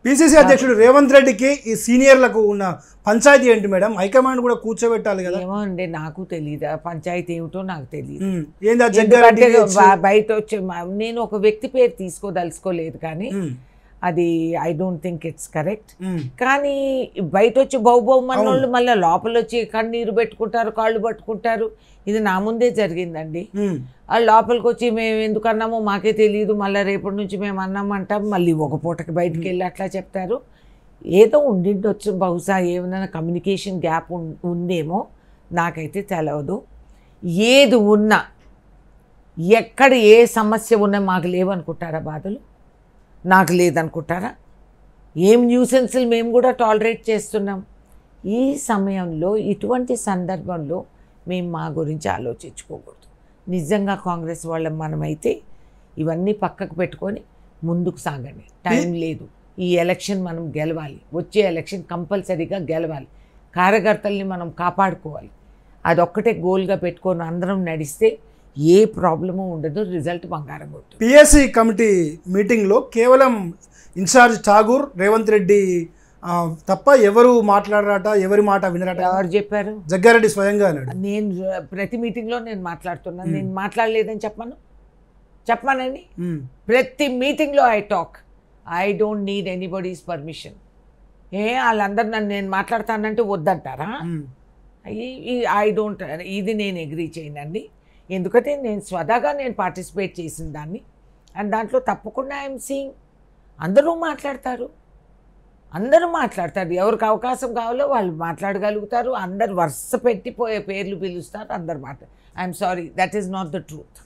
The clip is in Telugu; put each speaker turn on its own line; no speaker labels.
పిసిసి అధ్యక్షుడు రేవంత్ రెడ్డికి ఈ సీనియర్లకు ఉన్న పంచాయతీ ఏంటి మేడం హైకమాండ్ కూడా కూర్చోబెట్టాలి కదా
ఏమో అండి నాకు తెలియదు ఆ పంచాయతీ ఏమిటో నాకు తెలియదు
ఉమ్. ఏంది ఆ
ఎందుకంటే
జగ్గారెడ్డి
బ- బయట వచ్చే మా- నేను ఒక వ్యక్తి పేరు తీసుకోదలుచుకోలేదు కానీ
ఉమ్,
అది I don't think it's correct
um,
కానీ బయట వచ్చి బహుబహుమన్న వాళ్ళు మళ్ళీ లోపల వచ్చి కన్నీరు పెట్టుకుంటారు కాళ్ళు పట్టుకుంటారు ఇది నా ముందే జరిగిందండి
ఉమ్,
ఆ లోపలికి వచ్చి మేము ఎందుకు అన్నామో మాకే తెలియదు మళ్ళీ రేపటి నుంచి మేము అన్నామంటాం మళ్ళీ ఒక పూటకి బయటికి వెళ్ళి అట్లా చెప్తారు ఏదో ఉండిండొచ్చు బహుశా ఏమైనా కమ్యూనికేషన్ గ్యాప్ ఉన్- ఉందేమో నాకైతే తెలవదు ఏది ఉన్నా ఎక్కడ ఏ సమస్య ఉన్నా మాకు లేవనుకుంటారా బాధలు నాకు లేదనుకుంటారా ఏం న్యూసెన్స్లు మేము కూడా టాలరేట్ చేస్తున్నాం ఈ సమయంలో ఇటువంటి సందర్భంలో మేము మా గురించి ఆలోచించుకోకూడదు నిజంగా కాంగ్రెస్ వాళ్ళ మనమైతే ఇవన్నీ పక్కకు పెట్టుకొని ముందుకు సాగండి టైం లేదు ఈ ఎలక్షన్ మనం గెలవాలి వచ్చే ఎలక్షన్ కంపల్సరీగా గెలవాలి కార్యకర్తల్ని మనం కాపాడుకోవాలి అదొక్కటే గోల్గా పెట్టుకొని అందరం నడిస్తే ఏ ప్రాబ్లము ఉండదు రిజల్ట్ బంగారం కొట్టు
పిఎస్సి కమిటీ మీటింగ్లో కేవలం ఇన్ఛార్జ్ ఠాగూర్ రేవంత్ రెడ్డి ఆ, తప్ప ఎవరు మాట్లాడరాట ఎవరి మాట వినరాట
ఎవరు చెప్పారు
జగ్గారెడ్డి స్వయంగా అన్నాడు
నేను ప్రతి మీటింగ్లో నేను మాట్లాడుతున్నాను నేను మాట్లాడలేదని చెప్పను చెప్పమనండి
ఉమ్,
ప్రతి మీటింగ్లో I talk I don't need anybody's permission ఏ వాళ్ళందరూ నన్ను నేను మాట్లాడతానంటే వద్దంటారా
ఉమ్,
ఐ డోంట్ ఇది నేను అగ్రీ చేయనండి ఎందుకంటే నేను స్వతహాగా నేను పార్టిసిపేట్ చేసిన దాన్ని అండ్ దాంట్లో తప్పకుండా ఐఎమ్ సీయింగ్ అందరూ మాట్లాడతారు అందరూ మాట్లాడతారు ఎవరికి అవకాశం కావాలో వాళ్ళు మాట్లాడగలుగుతారు అందరు వరుస పెట్టి పోయే పేర్లు పిలుస్తారు అందరు మాట్లాడు I'm sorry that is not the truth